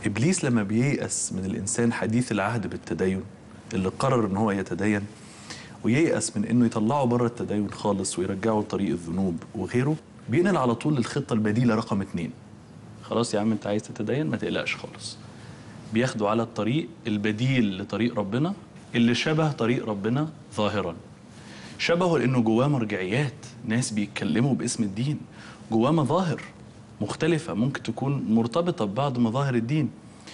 ابليس لما بييأس من الانسان حديث العهد بالتدين اللي قرر ان هو يتدين وييأس من انه يطلعه بره التدين خالص ويرجعه لطريق الذنوب وغيره بينقل على طول للخطه البديله رقم اتنين خلاص يا عم انت عايز تتدين ما تقلقش خالص بياخدوا على الطريق البديل لطريق ربنا اللي شبه طريق ربنا ظاهرا شبهه لانه جواه مرجعيات ناس بيتكلموا باسم الدين جواه مظاهر مختلفة ممكن تكون مرتبطة ببعض مظاهر الدين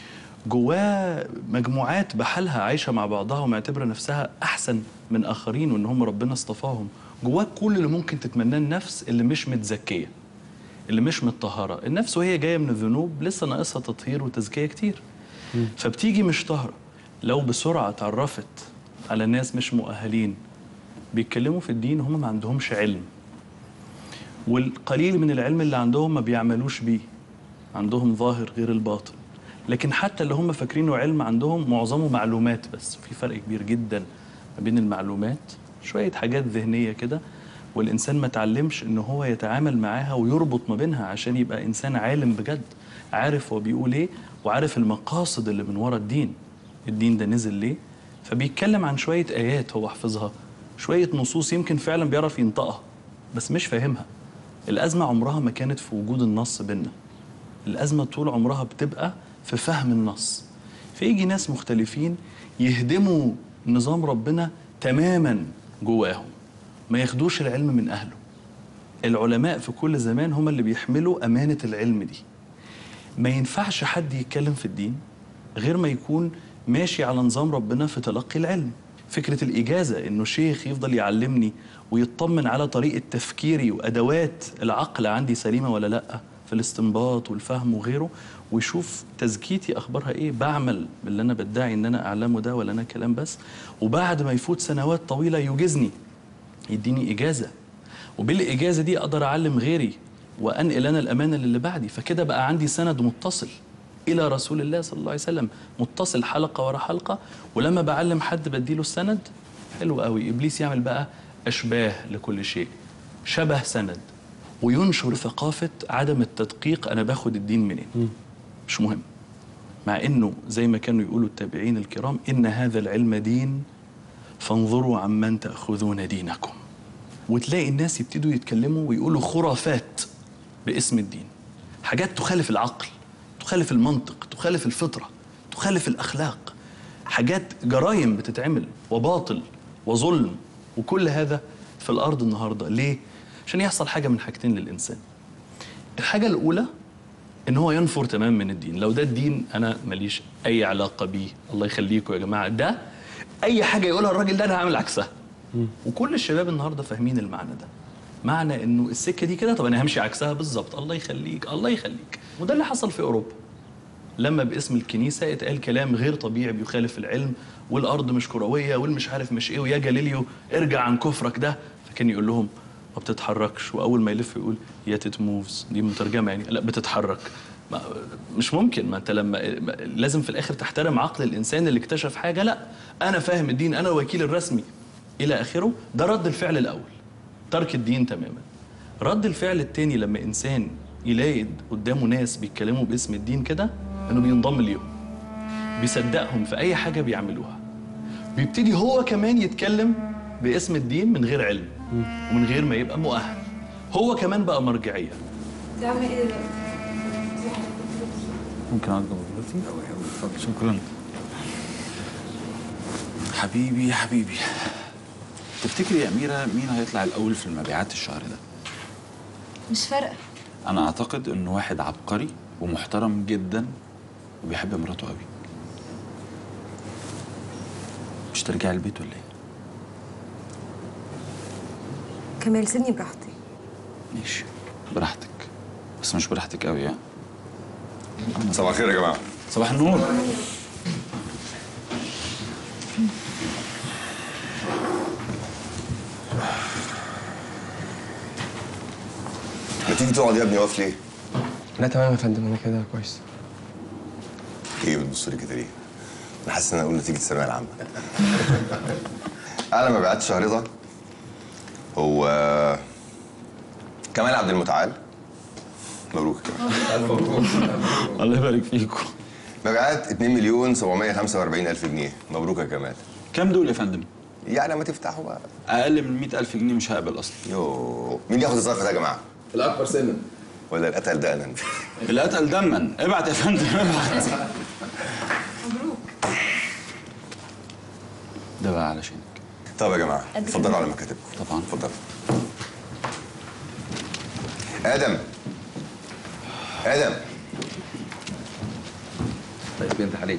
جواه مجموعات بحالها عايشة مع بعضها ومعتبرة نفسها أحسن من آخرين وإن هم ربنا اصطفاهم جواه كل اللي ممكن تتمناه النفس اللي مش متزكية اللي مش متطهرة النفس وهي جاية من الذنوب لسه ناقصها تطهير وتزكية كتير فبتيجي مش طاهرة لو بسرعة اتعرفت على ناس مش مؤهلين بيتكلموا في الدين هم ما عندهمش علم والقليل من العلم اللي عندهم ما بيعملوش بيه عندهم ظاهر غير الباطن لكن حتى اللي هم فاكرينه علم عندهم معظمه معلومات بس في فرق كبير جدا ما بين المعلومات شوية حاجات ذهنية كده والإنسان ما تعلمش إن هو يتعامل معاها ويربط ما بينها عشان يبقى إنسان عالم بجد عارف هو بيقول إيه وعارف المقاصد اللي من ورا الدين الدين ده نزل ليه فبيتكلم عن شوية آيات هو حافظها شوية نصوص يمكن فعلا بيعرف ينطقها بس مش فاهمها الأزمة عمرها ما كانت في وجود النص بينا الأزمة طول عمرها بتبقى في فهم النص فيجي ناس مختلفين يهدموا نظام ربنا تماما جواهم ما ياخدوش العلم من أهله العلماء في كل زمان هم اللي بيحملوا أمانة العلم دي ما ينفعش حد يتكلم في الدين غير ما يكون ماشي على نظام ربنا في تلقي العلم فكرة الإجازة إنه شيخ يفضل يعلمني ويطمن على طريقة تفكيري وأدوات العقل عندي سليمة ولا لأ في الاستنباط والفهم وغيره ويشوف تزكيتي أخبارها إيه بعمل باللي أنا بدعي إن أنا أعلمه ده ولا أنا كلام بس وبعد ما يفوت سنوات طويلة يجيزني يديني إجازة وبالإجازة دي أقدر أعلم غيري وأنقل أنا الأمانة للي بعدي فكده بقى عندي سند متصل إلى رسول الله صلى الله عليه وسلم متصل حلقة ورا حلقة ولما بعلم حد بديله السند حلو قوي إبليس يعمل بقى أشباه لكل شيء شبه سند وينشر ثقافة عدم التدقيق أنا باخد الدين منين مش مهم مع إنه زي ما كانوا يقولوا التابعين الكرام إن هذا العلم دين فانظروا عمن تأخذون دينكم وتلاقي الناس يبتدوا يتكلموا ويقولوا خرافات باسم الدين حاجات تخالف العقل تخالف المنطق تخالف الفطرة تخالف الأخلاق حاجات جرائم بتتعمل وباطل وظلم وكل هذا في الأرض النهاردة ليه؟ عشان يحصل حاجة من حاجتين للإنسان الحاجة الأولى إن هو ينفر تمام من الدين لو ده الدين أنا ماليش أي علاقة بيه الله يخليكم يا جماعة ده أي حاجة يقولها الراجل ده أنا هعمل عكسها وكل الشباب النهاردة فاهمين المعنى ده معنى انه السكه دي كده طب انا همشي عكسها بالظبط الله يخليك الله يخليك وده اللي حصل في اوروبا لما باسم الكنيسه اتقال كلام غير طبيعي بيخالف العلم والارض مش كرويه والمش عارف مش ايه ويا جاليليو ارجع عن كفرك ده فكان يقول لهم ما بتتحركش واول ما يلف يقول يات ات موفز دي مترجمه يعني لا بتتحرك ما مش ممكن ما انت لما ما- لازم في الاخر تحترم عقل الانسان اللي اكتشف حاجه لا انا فاهم الدين انا الوكيل الرسمي الى اخره ده رد الفعل الاول ترك الدين تماما رد الفعل التاني لما انسان يلاقي قدامه ناس بيتكلموا باسم الدين كده انه بينضم ليهم بيصدقهم في اي حاجه بيعملوها بيبتدي هو كمان يتكلم باسم الدين من غير علم ومن غير ما يبقى مؤهل هو كمان بقى مرجعيه تعمل ايه دلوقتي؟ ممكن اقعد جنب دلوقتي؟ اتفضل شكرا حبيبي يا حبيبي تفتكري يا أميرة مين هيطلع الأول في المبيعات الشهر ده؟ مش فارقه أنا أعتقد إنه واحد عبقري ومحترم جدا وبيحب مراته قوي مش ترجعي البيت ولا إيه؟ كمال سيبني براحتي ماشي براحتك بس مش براحتك قوي يعني صباح الخير يا جماعه صباح النور ما تيجي تقعد يا ابني واقف ليه؟ لا تمام يا فندم انا كده كويس ايه بتبص لي كده ليه؟ انا حاسس ان انا اقول نتيجه الثانويه العامه اعلى مبيعات الشهر ده هو كمال عبد المتعال مبروك الله يبارك فيكم مبيعات 2 مليون 745 الف جنيه مبروك يا كمال كام دول يا فندم؟ يعني ما تفتحوا بقى اقل من 100000 جنيه مش هقبل اصلا يو مين ياخد الظرف ده يا جماعه الأكبر سنا ولا القتل ده انا اللي قتل دما ابعت يا فندم ابعت مبروك ده بقى علشانك طب يا جماعه قد اتفضلوا كده. على مكاتبكم طبعا. اتفضلوا ادم ادم طيب بنت عليك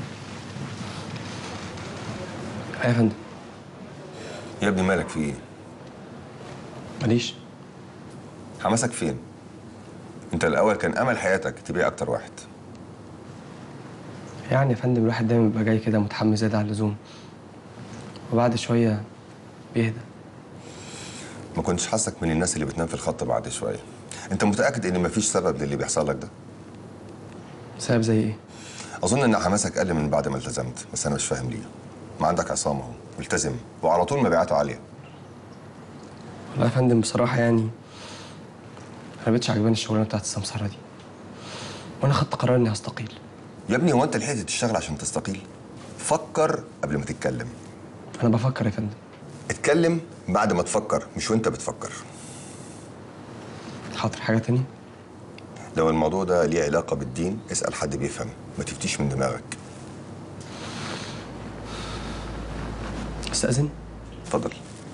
أيوة يا فندم يا ابني مالك في ايه ماليش حماسك فين انت الاول كان امل حياتك تبيع اكتر واحد يعني يا فندم الواحد دايما بيبقى جاي كده متحمس زيادة عن اللزوم وبعد شوية بيهدى ما كنتش حاسك من الناس اللي بتنام في الخط بعد شويه انت متاكد ان مفيش سبب للي بيحصل لك ده سبب زي إيه؟ اظن ان حماسك قل من بعد ما التزمت بس انا مش فاهم ليه ما عندك عصام اهو ملتزم وعلى طول مبيعاته عاليه والله يا فندم بصراحة يعني أنا مبقتش عجباني الشغلانة بتاعت السمسرة دي وأنا خدت قرار إني هستقيل يا ابني هو انت لحقت تشتغل عشان تستقيل فكر قبل ما تتكلم أنا بفكر يا فندم اتكلم بعد ما تفكر مش وانت بتفكر حاضر حاجة تانية لو الموضوع ده ليه علاقه بالدين اسال حد بيفهم ما تفتيش من دماغك استأذن اتفضل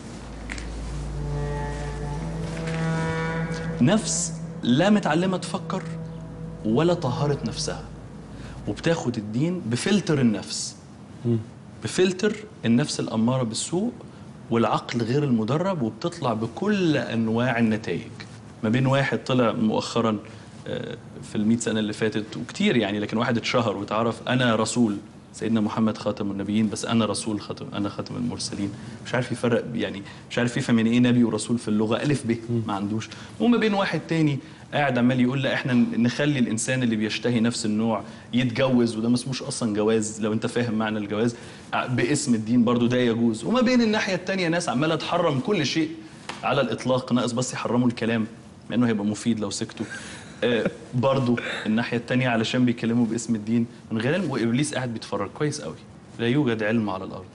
نفس لا متعلمة تفكر ولا طهرت نفسها وبتاخد الدين بفلتر النفس بفلتر النفس الأمارة بالسوء والعقل غير المدرب وبتطلع بكل أنواع النتائج ما بين واحد طلع مؤخرا آه، في المئة سنة اللي فاتت وكتير يعني لكن واحد اتشهر واتعرف أنا رسول سيدنا محمد خاتم النبيين بس أنا رسول خاتم أنا خاتم المرسلين مش عارف يفرق يعني مش عارف يفهم يعني إيه نبي ورسول في اللغة ألف ب ما عندوش وما بين واحد تاني قاعد عمال يقول لا احنا نخلي الانسان اللي بيشتهي نفس النوع يتجوز وده ما اسموش اصلا جواز لو انت فاهم معنى الجواز باسم الدين برضو ده يجوز وما بين الناحيه التانيه ناس عماله تحرم كل شيء على الاطلاق ناقص بس يحرموا الكلام مع انه هيبقى مفيد لو سكتوا آه، برضو الناحيه التانيه علشان بيتكلموا باسم الدين من غير علم وابليس قاعد بيتفرج كويس قوي لا يوجد علم على الارض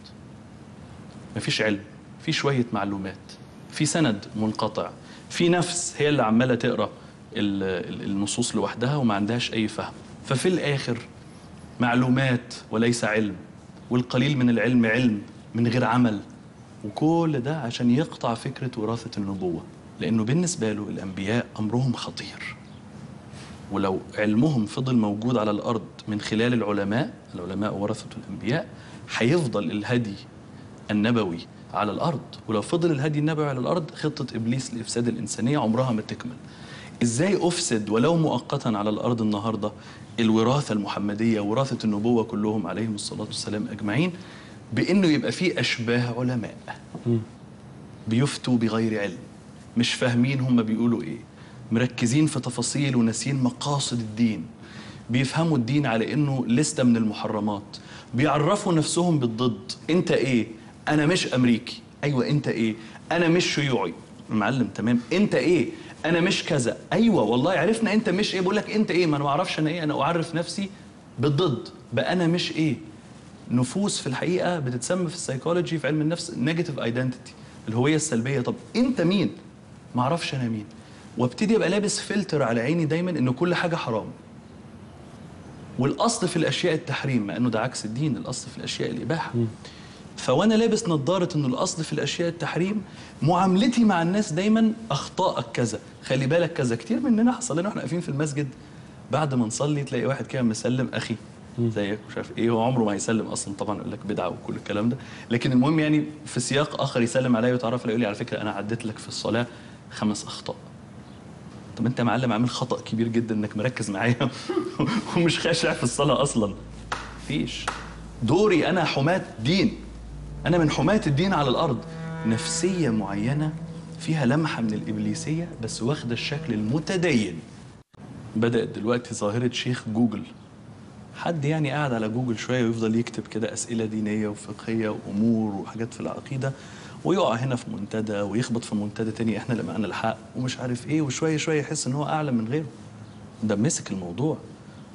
مفيش علم في شويه معلومات في سند منقطع في نفس هي اللي عماله تقرا ال- ال- النصوص لوحدها وما عندهاش اي فهم ففي الاخر معلومات وليس علم والقليل من العلم علم من غير عمل وكل ده عشان يقطع فكره وراثه النبوه لانه بالنسبه له الانبياء امرهم خطير ولو علمهم فضل موجود على الارض من خلال العلماء العلماء ورثه الانبياء هيفضل الهدي النبوي على الارض ولو فضل الهدي النبوي على الارض خطه ابليس لافساد الانسانيه عمرها ما تكمل ازاي افسد ولو مؤقتا على الارض النهارده الوراثه المحمديه وراثه النبوه كلهم عليهم الصلاه والسلام اجمعين بانه يبقى فيه اشباه علماء بيفتوا بغير علم مش فاهمين هم بيقولوا ايه مركزين في تفاصيل وناسين مقاصد الدين بيفهموا الدين على انه لستة من المحرمات بيعرفوا نفسهم بالضد انت ايه انا مش امريكي ايوه انت ايه انا مش شيوعي معلم تمام انت ايه انا مش كذا ايوه والله عرفنا انت مش ايه بقول لك انت ايه ما انا ما اعرفش انا ايه انا اعرف نفسي بالضد بقى انا مش ايه نفوس في الحقيقه بتتسمى في السيكولوجي في علم النفس نيجاتيف ايدنتيتي الهويه السلبيه طب انت مين ما اعرفش انا مين وابتدي ابقى لابس فلتر على عيني دايما ان كل حاجه حرام والاصل في الاشياء التحريم مع انه ده عكس الدين الاصل في الاشياء الاباحه فوانا لابس نظاره انه الاصل في الاشياء التحريم معاملتي مع الناس دايما اخطائك كذا خلي بالك كذا كتير مننا حصل لنا واحنا واقفين في المسجد بعد ما نصلي تلاقي واحد كده مسلم اخي زيك مش عارف ايه هو عمره ما هيسلم اصلا طبعا يقول لك بدعه وكل الكلام ده لكن المهم يعني في سياق اخر يسلم عليا ويتعرف عليا يقول لي على فكره انا عديت لك في الصلاه خمس اخطاء طب انت يا معلم عامل خطا كبير جدا انك مركز معايا ومش خاشع في الصلاه اصلا مفيش دوري انا حماة دين انا من حماة الدين على الارض نفسيه معينه فيها لمحه من الابليسيه بس واخده الشكل المتدين بدات دلوقتي ظاهره شيخ جوجل حد يعني قاعد على جوجل شويه ويفضل يكتب كده اسئله دينيه وفقهيه وامور وحاجات في العقيده ويقع هنا في منتدى ويخبط في منتدى تاني احنا اللي معانا الحق ومش عارف ايه وشويه شويه يحس ان هو اعلى من غيره ده مسك الموضوع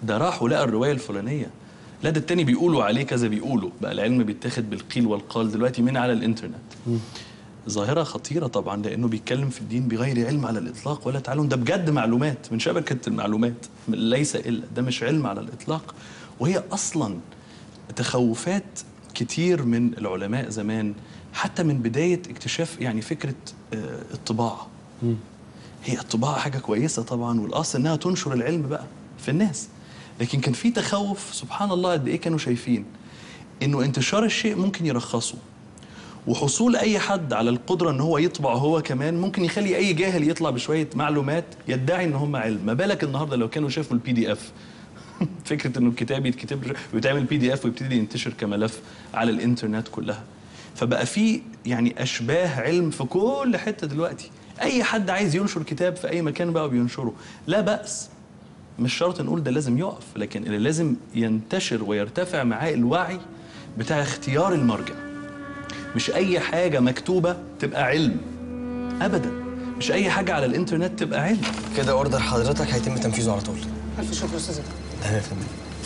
ده راح ولقى الروايه الفلانيه لا ده التاني بيقولوا عليه كذا بيقولوا بقى العلم بيتاخد بالقيل والقال دلوقتي من على الانترنت ظاهرة خطيرة طبعا لأنه بيتكلم في الدين بغير علم على الإطلاق ولا تعلم ده بجد معلومات من شبكة المعلومات ليس إلا ده مش علم على الإطلاق وهي أصلا تخوفات كتير من العلماء زمان حتى من بداية اكتشاف يعني فكرة آه، الطباعة هي الطباعة حاجة كويسة طبعا والأصل إنها تنشر العلم بقى في الناس لكن كان في تخوف سبحان الله قد إيه كانوا شايفين إنه انتشار الشيء ممكن يرخصه وحصول اي حد على القدره ان هو يطبع هو كمان ممكن يخلي اي جاهل يطلع بشويه معلومات يدعي ان هم علم ما بالك النهارده لو كانوا شافوا البي دي اف فكره انه الكتاب يتكتب ويتعمل بي دي اف ويبتدي ينتشر كملف على الانترنت كلها فبقى في يعني اشباه علم في كل حته دلوقتي اي حد عايز ينشر كتاب في اي مكان بقى بينشره لا باس مش شرط نقول ده لازم يقف لكن اللي لازم ينتشر ويرتفع معاه الوعي بتاع اختيار المرجع مش اي حاجه مكتوبه تبقى علم ابدا مش اي حاجه على الانترنت تبقى علم كده اوردر حضرتك هيتم تنفيذه على طول الف شكر استاذ تمام يا فندم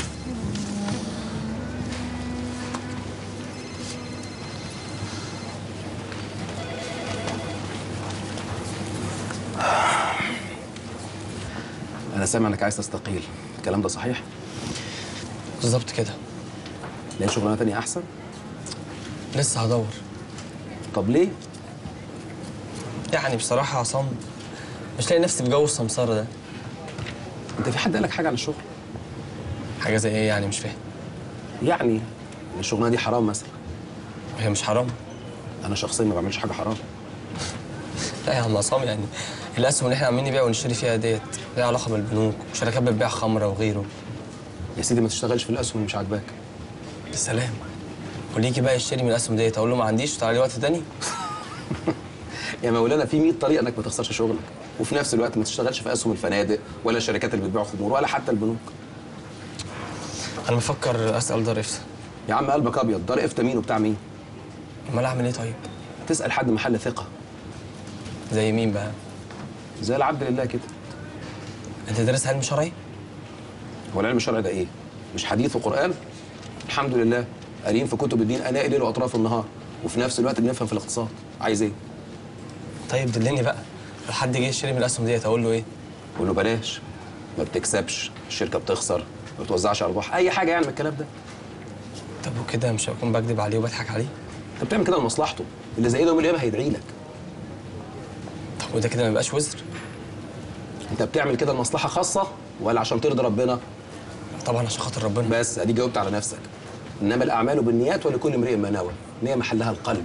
انا سامع انك عايز تستقيل الكلام ده صحيح بالظبط كده لقيت شغلانه تانية احسن لسه هدور طب ليه يعني بصراحه يا عصام مش لاقي نفسي في جو السمساره ده انت في حد قالك حاجه عن الشغل حاجه زي ايه يعني مش فاهم يعني الشغلانه دي حرام مثلا هي مش حرام انا شخصيا ما بعملش حاجه حرام لا يا عم عصام يعني الاسهم اللي احنا عاملين نبيع ونشتري فيها ديت ليها علاقه بالبنوك وشركات بتبيع خمره وغيره يا سيدي ما تشتغلش في الاسهم اللي مش عاجباك بالسلام واللي يجي بقى يشتري من الاسهم ديت اقول له ما عنديش وتعالى وقت تاني يا مولانا في 100 طريقه انك ما تخسرش شغلك وفي نفس الوقت ما تشتغلش في اسهم الفنادق ولا الشركات اللي بتبيع خمور ولا حتى البنوك انا بفكر اسال دار افتاء يا عم قلبك ابيض دار افتى مين وبتاع مين امال اعمل ايه طيب تسال حد محل ثقه زي مين بقى زي العبد لله كده انت دارس علم شرعي هو العلم الشرعي ده ايه مش حديث وقران الحمد لله قاريين في كتب الدين اناء الليل واطراف النهار وفي نفس الوقت بنفهم في الاقتصاد عايز ايه طيب دلني بقى لو حد جه يشتري من الاسهم ديت اقول له ايه قول له بلاش ما بتكسبش الشركه بتخسر ما بتوزعش ارباح اي حاجه يعني من الكلام ده طب وكده مش هكون بكذب عليه وبضحك عليه انت بتعمل كده لمصلحته اللي زي ده يوم القيامه هيدعي لك طب وده كده ما يبقاش وزر انت بتعمل كده لمصلحه خاصه ولا عشان ترضي ربنا طبعا عشان خاطر ربنا بس ادي جاوبت على نفسك انما الاعمال بالنيات ولكل امرئ ما نوى النيه محلها القلب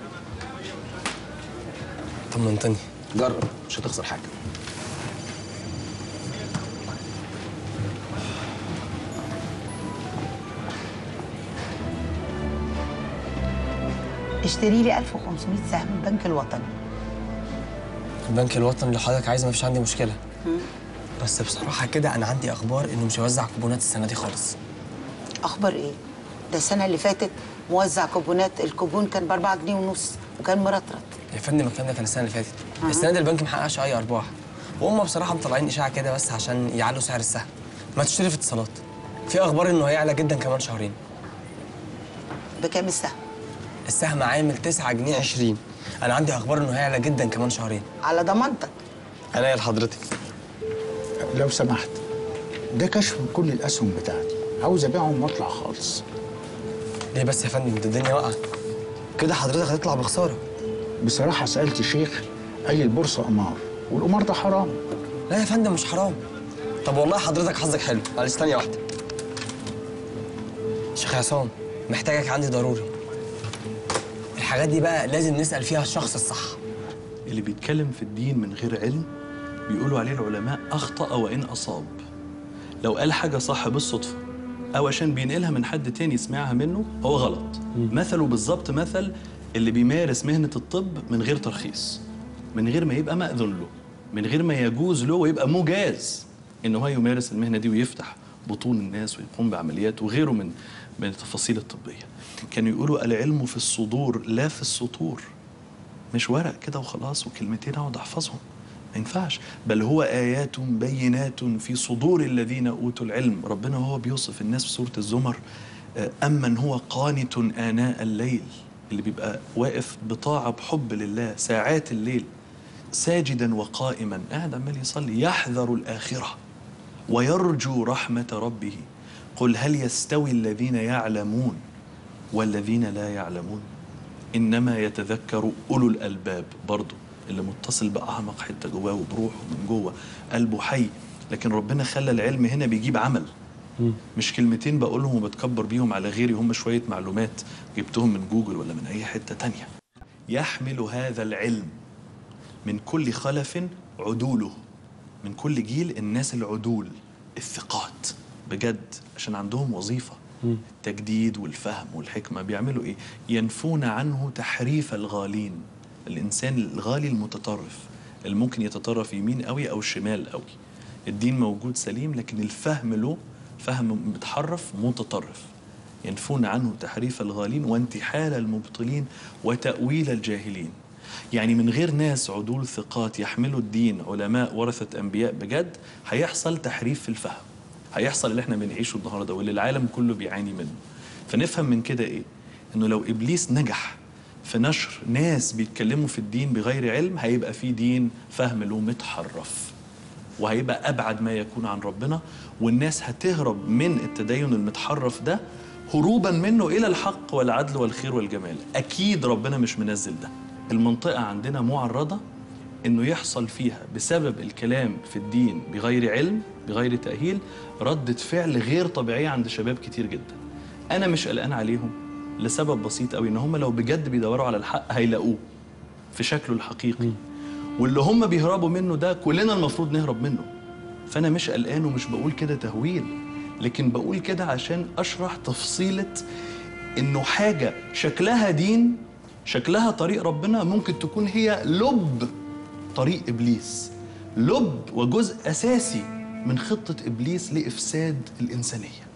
طمنتني جرب مش هتخسر حاجه اشتري لي 1500 سهم من البنك الوطني البنك الوطني اللي حضرتك عايزه ما فيش عندي مشكله بس بصراحه كده انا عندي اخبار انه مش هيوزع كوبونات السنه دي خالص اخبار ايه ده السنه اللي فاتت موزع كوبونات الكوبون كان ب 4 جنيه ونص وكان مرطرط يا فندم الكلام ده كان السنه اللي فاتت السنه دي البنك محققش اي ارباح وهم بصراحه مطلعين اشاعه كده بس عشان يعلوا سعر السهم ما تشتري في اتصالات في اخبار انه هيعلى جدا كمان شهرين بكام السهم السهم عامل 9 جنيه 20 انا عندي اخبار انه هيعلى جدا كمان شهرين على ضمانتك انا لحضرتك لو سمحت ده كشف كل الاسهم بتاعتي عاوز ابيعهم واطلع خالص ليه بس يا فندم ده الدنيا واقعه كده حضرتك هتطلع بخساره بصراحه سالت شيخ قال لي البورصه قمار والقمار ده حرام لا يا فندم مش حرام طب والله حضرتك حظك حلو معلش ثانيه واحده شيخ عصام محتاجك عندي ضروري الحاجات دي بقى لازم نسال فيها الشخص الصح اللي بيتكلم في الدين من غير علم بيقولوا عليه العلماء أخطأ وإن أصاب لو قال حاجة صح بالصدفة أو عشان بينقلها من حد تاني سمعها منه هو غلط مثله بالظبط مثل اللي بيمارس مهنة الطب من غير ترخيص من غير ما يبقى مأذن له من غير ما يجوز له ويبقى مجاز إن هو يمارس المهنة دي ويفتح بطون الناس ويقوم بعمليات وغيره من من التفاصيل الطبية كانوا يقولوا العلم في الصدور لا في السطور مش ورق كده وخلاص وكلمتين اقعد احفظهم ما ينفعش بل هو آيات بينات في صدور الذين أوتوا العلم ربنا وهو بيوصف الناس في سورة الزمر آه، أمن هو قانت آناء الليل اللي بيبقى واقف بطاعة بحب لله ساعات الليل ساجدا وقائما قاعد عمال يصلي يحذر الآخرة ويرجو رحمة ربه قل هل يستوي الذين يعلمون والذين لا يعلمون إنما يتذكر أولو الألباب برضه اللي متصل بأعمق حتة جواه وبروحه من جوه قلبه حي لكن ربنا خلى العلم هنا بيجيب عمل مش كلمتين بقولهم وبتكبر بيهم على غيري هم شوية معلومات جبتهم من جوجل ولا من أي حتة تانية يحمل هذا العلم من كل خلف عدوله من كل جيل الناس العدول الثقات بجد عشان عندهم وظيفة التجديد والفهم والحكمة بيعملوا إيه؟ ينفون عنه تحريف الغالين الإنسان الغالي المتطرف اللي ممكن يتطرف يمين قوي أو شمال قوي الدين موجود سليم لكن الفهم له فهم متحرف متطرف ينفون عنه تحريف الغالين وانتحال المبطلين وتأويل الجاهلين يعني من غير ناس عدول ثقات يحملوا الدين علماء ورثة أنبياء بجد هيحصل تحريف في الفهم هيحصل اللي احنا بنعيشه النهارده واللي العالم كله بيعاني منه فنفهم من كده ايه انه لو ابليس نجح في نشر ناس بيتكلموا في الدين بغير علم هيبقى في دين فهم له متحرف وهيبقى ابعد ما يكون عن ربنا والناس هتهرب من التدين المتحرف ده هروبا منه الى الحق والعدل والخير والجمال اكيد ربنا مش منزل ده المنطقه عندنا معرضه انه يحصل فيها بسبب الكلام في الدين بغير علم بغير تاهيل رده فعل غير طبيعيه عند شباب كتير جدا انا مش قلقان عليهم لسبب بسيط قوي ان هم لو بجد بيدوروا على الحق هيلاقوه في شكله الحقيقي واللي هم بيهربوا منه ده كلنا المفروض نهرب منه فانا مش قلقان ومش بقول كده تهويل لكن بقول كده عشان اشرح تفصيله انه حاجه شكلها دين شكلها طريق ربنا ممكن تكون هي لب طريق ابليس لب وجزء اساسي من خطه ابليس لافساد الانسانيه